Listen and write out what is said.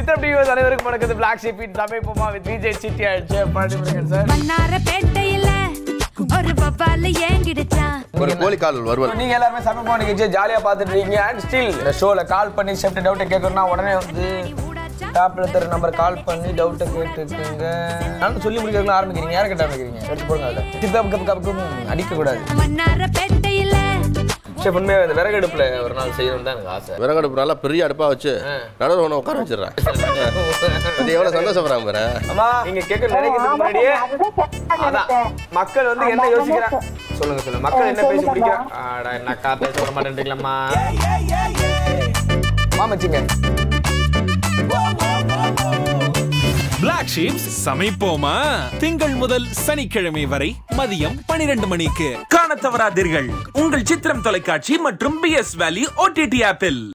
சித்திரம் டிவிஸ் அனைவருக்கும் வணக்கம் பிளாக் ஷீப் சமைப்போமா வித் விஜய் சிட்டி ஆயிடுச்சு பாண்டிமுருகன் சார் மன்னார பேட்டையில ஒரு பப்பால ஏங்கிடுச்சான் ஒரு கோழி கால் வறுவல் நீங்க எல்லாருமே சமைப்போமா நிகழ்ச்சி ஜாலியா பார்த்துட்டு இருக்கீங்க அண்ட் ஸ்டில் இந்த ஷோல கால் பண்ணி செஃப்ட் டவுட்டை கேட்கணும்னா உடனே வந்து டாப்ல தர நம்பர் கால் பண்ணி டவுட்டை கேட்டுக்கோங்க நான் சொல்லி முடிக்கிறதுல ஆரம்பிக்கிறீங்க யாரை கேட்ட ஆரம்பிக்கிறீங்க எடுத்து போடுங்க அதை சித்தம் கப் கப்புக்கும் அடிக்க கூடாது மன்னார பேட்டையில சரி உண்மையாக இந்த விறகு அடுப்புல ஒரு நாள் செய்யணும் தான் எனக்கு ஆசை விறகடுப்பு நல்லா பெரிய அடுப்பா வச்சு நடுவில் ஒன்று உட்கார வச்சிடுறேன் அது எவ்வளோ சந்தோஷப்படுறாங்க பாரு அம்மா நீங்க கேட்க நினைக்கிறதுக்கு முன்னாடியே அதான் மக்கள் வந்து என்ன யோசிக்கிறாங்க சொல்லுங்க சொல்லுங்க மக்கள் என்ன பேசி முடிக்கிறாங்க ஆடா என்னக்கா பேச விட மாட்டேன்றீங்களம்மா மாமச்சிங்க பிளாக் ஷீப்ஸ் சமைப்போமா திங்கள் முதல் சனிக்கிழமை வரை மதியம் 12 மணிக்கு காணத் தவறாதீர்கள் உங்கள் சித்திரம் தொலைக்காட்சி மற்றும் பி எஸ் வேலி ஓடிடி ஆப்பில்